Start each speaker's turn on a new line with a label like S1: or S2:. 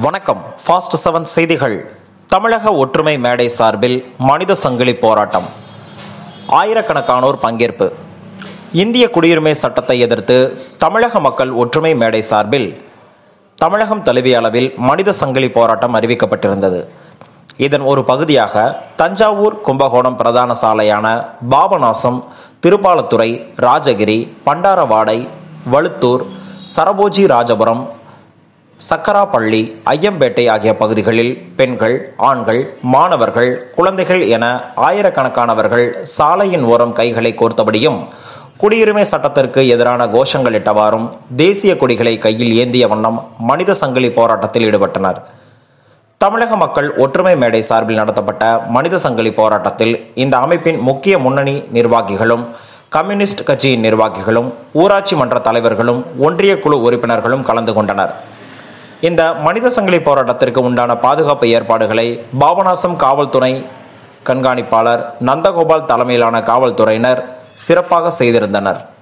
S1: வணக்கம் fast seven செய்திகள் தமிழக ஒற்றுமை மேடை சார்பில் மனித சங்கிலி போராட்டம் ஆயிரக்கணக்கானோர் பங்கேற்பு இந்திய குடியுரிமை சட்டத்தை எதிர்த்து தமிழக மக்கள் ஒற்றுமை மேடை சார்பில் தமிழகம் தழுவிய அளவில் மனித சங்கிலி போராட்டம் அறிவிக்கப்பட்டிருந்தது இதன் ஒரு பகுதியாக தஞ்சாவூர் கும்பகோணம் பிரதான சாலையான பாபநாசம் திருப்பாலத்துறை ராஜகிரி பண்டாரவாடை வழுத்தூர் சரபோஜி ராஜபுரம் சக்கராப்பள்ளி ஐயம்பேட்டை ஆகிய பகுதிகளில் பெண்கள் ஆண்கள் மாணவர்கள் குழந்தைகள் என ஆயிரக்கணக்கானவர்கள் சாலையின் ஓரம் கைகளை கோர்த்தபடியும் குடியுரிமை சட்டத்திற்கு எதிரான கோஷங்களிட்டவாறும் தேசிய கொடிகளை கையில் ஏந்திய வண்ணம் மனித சங்கிலி போராட்டத்தில் ஈடுபட்டனர் தமிழக மக்கள் ஒற்றுமை மேடை சார்பில் நடத்தப்பட்ட மனித சங்கிலி போராட்டத்தில் இந்த அமைப்பின் முக்கிய முன்னணி நிர்வாகிகளும் கம்யூனிஸ்ட் கட்சியின் நிர்வாகிகளும் ஊராட்சி மன்ற தலைவர்களும் ஒன்றிய குழு உறுப்பினர்களும் கலந்து கொண்டனர் இந்த மனித சங்கிலி போராட்டத்திற்கு உண்டான பாதுகாப்பு ஏற்பாடுகளை பாபநாசம் காவல்துறை கண்காணிப்பாளர் நந்தகோபால் தலைமையிலான காவல்துறையினர் சிறப்பாக செய்திருந்தனர்